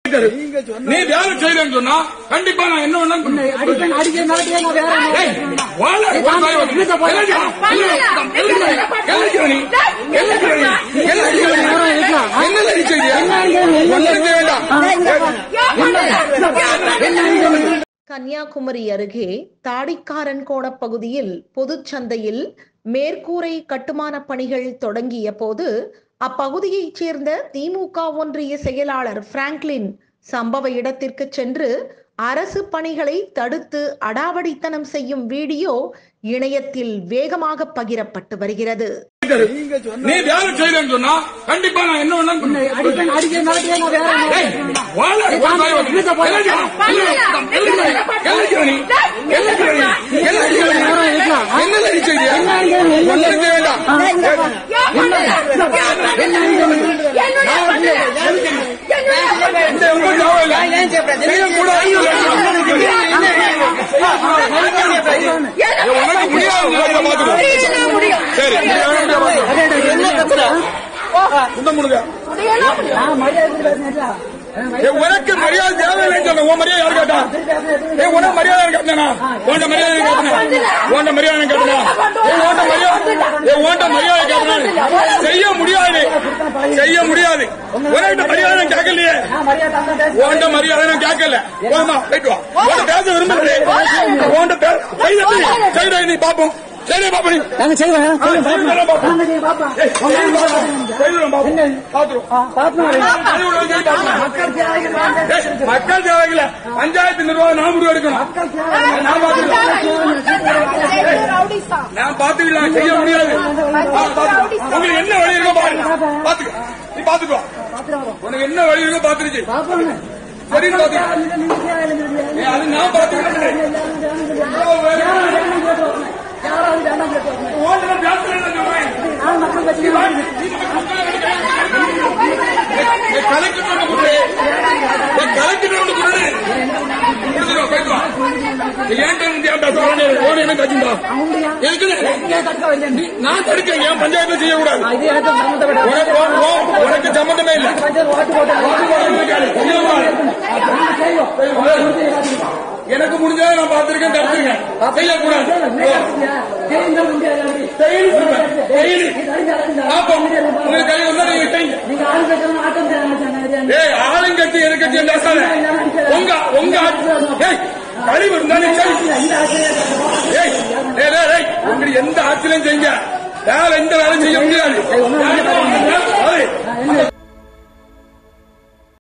நீ வேலை செய்யலன்னு சொன்னா கண்டிப்பா நான் என்ன வேணாலும் பண்ணுவேன். அடிக்க அடிக்க மிரட்டியே நான் வேற என்ன ஏய், வாழ, ஒரு தாய் வந்து. வீட்டை போய் எல்லாம் செய்யணும். எல்லாம் செய்யணும். எல்லாம் செய்யணும் நீ. எல்லாம் செய்யணும் நீ. எல்லாம் செய்யணும் நீ. என்னல நீ செய்றியா? ஒண்ணும் செய்ய வேண்டாம். கன்னியாகுமரி அருகே தாடிக்காரன் கோண பகுதியில் பொதுச்சந்தையில் மேற்கூரை கட்டுமான பணிகள் தொடங்கிய போது அப்பகுதியைச் சேர்ந்த திமுக ஒன்றிய செயலாளர் பிராங்க்லின் சம்பவ இடத்திற்கு சென்று அரசு பணிகளை தடுத்து அடாவடித்தனம் செய்யும் வீடியோ இணையத்தில் வேகமாக பகிரப்பட்டு வருகிறது நீ வேலை செய்யலன்னு சொன்னா கண்டிப்பா நான் என்ன வேணாலும் பண்ணுவேன். அடிக்க அடிக்க மிரட்டியே நான் வேற என்ன ஏய், வாழ, ஒரு தாய் வந்து. வீட்டை போய் எல்லாம் செய்யணும். எல்லாம் செய்யணும் நீ. எல்லாம் செய்யணும் நீ. எல்லாம் செய்யணும் நீ. என்னல நீ செய்றியா? ஒண்ணும் செய்ய வேண்டாம். இந்த உங்க ஜாவம் இல்ல. செய்யக்கூடாது. உனக்கு முடியாது நேரத்தை பாத்துக்கோ. சரி இந்த முழுங்க நான் மரியாதை கொடுத்து பேசுனேன்ல. ஏய், உனக்கு மரியாதை தேவையில்லைன்னு சொன்ன உன் மரியாதை யாரு கேட்டா ஏய் உனக்கு மரியாதை கேட்டனா உன்ட மரியாதை கேட்டனா உன்ட மரியாதை கேட்டனா ஏய் உன்ட மரியாதை ஏய் உன்ட மரியாதை கேட்டனா செய்ய முடியாது செய்ய முடியாது உனக்கிட்ட மரியாதை நான் கேட்கலையே நான் மரியாதை தந்தா பேசு. உன்ட மரியாதை நான் கேட்கல போதுமா போயிட்டு வா உன்ட பேச விரும்பல உன்ட பேச செய்த செய்த நீ பாப்போம் சரி பாப்போம் நீ நாங்க செய்வோம். ஆ, செய்து பாப்போம் நாங்க செய்வோம், பாப்போம். ஏய், செய்து பாப்போம் பாத்துருவோம் ஆ, பாப்போம். அது உள்ள வந்து பாப்போம் மக்கள் தேவைக்கு நான் பேசுறேன். ஏய், மக்கள் தேவையில்ல பஞ்சாயத்து நிர்வாகம் நான் முடிவு எடுக்கணும் மக்கள் தேவை. நான் பாத்துக்கலாம் நான் பாத்துக்கலாம் செய்ய முடியாது ஆ, பாத்துக்கலாம். உங்களுக்கு என்ன வழி இருக்கோ பாருங்க பாத்துக்க நீ பாத்துக்கோ உனக்கு என்ன வழி இருக்கோ பாத்துருச்சு பாப்போம். சரி பாத்துக்க நீங்க நீங்க தேவையில்லை, நீங்க தேவையில்லை. ஏய், அது நான் பாத்துக்கிறேன் யாராவது வேணாம் கேட்டு யாராவது வேணாம் கேட்டு ஓட்டுல பேசுறேன்னு சொல்றேன் நான் மக்கள் பற்றி கலெக்டர் ஒன்று கொடு கலெக்டர் ஒன்று கொடு கொடுத்துருவா போயிட்டு வா ஏன்டா வந்து ஏன் பேச வரணும் ஓன என்ன கட்சிண்டா எதுக்கு தடுக்க வேண்டிய நான் தடுக்கிறேன் ஏன் பஞ்சாயத்து செய்யக்கூடாது இது எனக்கு சம்பந்தப்பட்ட உனக்கு உன்- உன்- உனக்கு சம்பந்தமே இல்லை பஞ்சாயத்து ஓட்டு போட்டு எனக்கு முடிஞ்சதை நான் பார்த்திருக்கேன் தடுத்திருக்கேன் செய்யக்கூடாது செய்யுங்கள் முடியாது செய்யணும் சொல்றேன். செய்யணும். பாப்போம். உங்களுக்கு கை வந்தா நீங்க செய்யுங்க. நீங்க ஆள் கட்டணும் ஆட்டம் செய்யணும் ஏய் ஆளுங்கட்சி எதிர்கட்சி பேசாத உங்க உங்க ஆட்சி- ஏய் கழிவு இருந்தாலும் சரி இந்த ஆசிரியர் ஏய் ஏய், ஏய், ஏய், உங்களுக்கு எந்த ஆட்சியிலும் செய்யுங்க வேலை எந்த வேலையும் செய்ய முடியாது ஏய்,